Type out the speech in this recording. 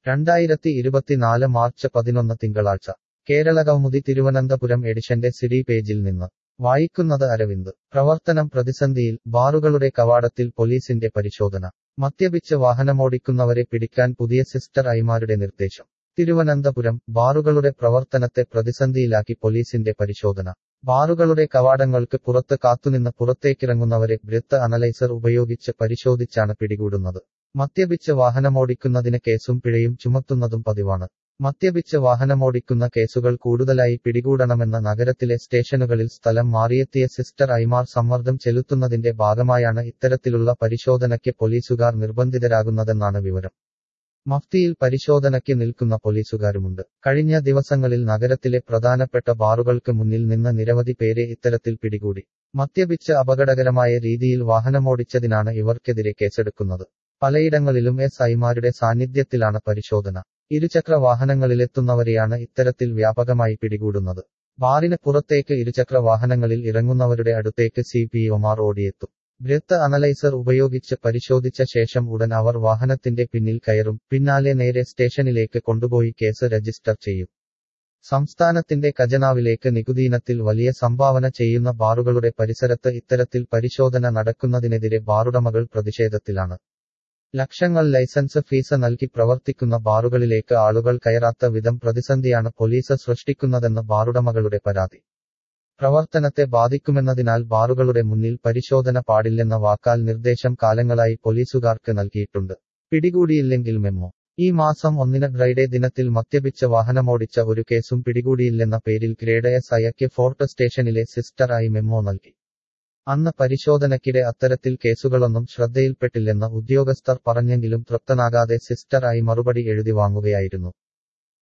രണ്ടായിരത്തി ഇരുപത്തിനാല് മാർച്ച് പതിനൊന്ന് തിങ്കളാഴ്ച കേരള കൗമുദി തിരുവനന്തപുരം എഡിഷന്റെ സിഡി പേജിൽ നിന്ന് വായിക്കുന്നത് അരവിന്ദ് പ്രവർത്തനം പ്രതിസന്ധിയിൽ ബാറുകളുടെ കവാടത്തിൽ പോലീസിന്റെ പരിശോധന മദ്യപിച്ച് വാഹനമോടിക്കുന്നവരെ പിടിക്കാൻ പുതിയ സിസ്റ്റർ ഐമാരുടെ നിർദ്ദേശം തിരുവനന്തപുരം ബാറുകളുടെ പ്രവർത്തനത്തെ പ്രതിസന്ധിയിലാക്കി പോലീസിന്റെ പരിശോധന ബാറുകളുടെ കവാടങ്ങൾക്ക് പുറത്ത് കാത്തുനിന്ന് പുറത്തേക്കിറങ്ങുന്നവരെ ബ്രെത്ത് അനലൈസർ ഉപയോഗിച്ച് പരിശോധിച്ചാണ് പിടികൂടുന്നത് മദ്യപിച്ച് വാഹനമോടിക്കുന്നതിന് കേസും പിഴയും ചുമത്തുന്നതും പതിവാണ് മദ്യപിച്ച് വാഹനമോടിക്കുന്ന കേസുകൾ കൂടുതലായി പിടികൂടണമെന്ന നഗരത്തിലെ സ്റ്റേഷനുകളിൽ സ്ഥലം മാറിയെത്തിയ സിസ്റ്റർ ഐമാർ സമ്മർദ്ദം ചെലുത്തുന്നതിന്റെ ഭാഗമായാണ് ഇത്തരത്തിലുള്ള പരിശോധനയ്ക്ക് പോലീസുകാർ നിർബന്ധിതരാകുന്നതെന്നാണ് വിവരം മഫ്തിയിൽ പരിശോധനയ്ക്ക് നിൽക്കുന്ന പോലീസുകാരുമുണ്ട് കഴിഞ്ഞ ദിവസങ്ങളിൽ നഗരത്തിലെ പ്രധാനപ്പെട്ട ബാറുകൾക്ക് മുന്നിൽ നിന്ന് നിരവധി പേരെ ഇത്തരത്തിൽ പിടികൂടി മദ്യപിച്ച് അപകടകരമായ രീതിയിൽ വാഹനമോടിച്ചതിനാണ് ഇവർക്കെതിരെ കേസെടുക്കുന്നത് പലയിടങ്ങളിലും എസ് ഐമാരുടെ സാന്നിധ്യത്തിലാണ് പരിശോധന ഇരുചക്ര വാഹനങ്ങളിലെത്തുന്നവരെയാണ് ഇത്തരത്തിൽ വ്യാപകമായി പിടികൂടുന്നത് ബാറിന് പുറത്തേക്ക് ഇരുചക്ര വാഹനങ്ങളിൽ ഇറങ്ങുന്നവരുടെ അടുത്തേക്ക് സി പി ഒമാർ ഓടിയെത്തും ബ്രെത്ത് അനലൈസർ ഉപയോഗിച്ച് പരിശോധിച്ച ശേഷം ഉടൻ അവർ വാഹനത്തിന്റെ പിന്നിൽ കയറും പിന്നാലെ നേരെ സ്റ്റേഷനിലേക്ക് കൊണ്ടുപോയി കേസ് രജിസ്റ്റർ ചെയ്യും സംസ്ഥാനത്തിന്റെ ഖജനാവിലേക്ക് നികുതിയിനത്തിൽ വലിയ സംഭാവന ചെയ്യുന്ന ബാറുകളുടെ പരിസരത്ത് ഇത്തരത്തിൽ പരിശോധന നടക്കുന്നതിനെതിരെ ബാറുടമകൾ പ്രതിഷേധത്തിലാണ് ലക്ഷങ്ങൾ ലൈസൻസ് ഫീസ് നൽകി പ്രവർത്തിക്കുന്ന ബാറുകളിലേക്ക് ആളുകൾ കയറാത്ത വിധം പ്രതിസന്ധിയാണ് പോലീസ് സൃഷ്ടിക്കുന്നതെന്ന് ബാറുടമകളുടെ പരാതി പ്രവർത്തനത്തെ ബാധിക്കുമെന്നതിനാൽ ബാറുകളുടെ മുന്നിൽ പരിശോധന പാടില്ലെന്ന വാക്കാൽ നിർദ്ദേശം കാലങ്ങളായി പോലീസുകാർക്ക് നൽകിയിട്ടുണ്ട് പിടികൂടിയില്ലെങ്കിൽ മെമ്മോ ഈ മാസം ഒന്നിന് ഡ്രൈഡേ ദിനത്തിൽ മദ്യപിച്ച് വാഹനമോടിച്ച ഒരു കേസും പിടികൂടിയില്ലെന്ന പേരിൽ ഗ്രേഡ് എസ് ഐക്ക് ഫോർട്ട് സ്റ്റേഷനിലെ സിസ്റ്റർ ആയി മെമ്മോ നൽകി അന്ന് പരിശോധനയ്ക്കിടെ അത്തരത്തിൽ കേസുകളൊന്നും ശ്രദ്ധയിൽപ്പെട്ടില്ലെന്ന് ഉദ്യോഗസ്ഥർ പറഞ്ഞെങ്കിലും തൃപ്തനാകാതെ സിസ്റ്റർ ആയി മറുപടി എഴുതി വാങ്ങുകയായിരുന്നു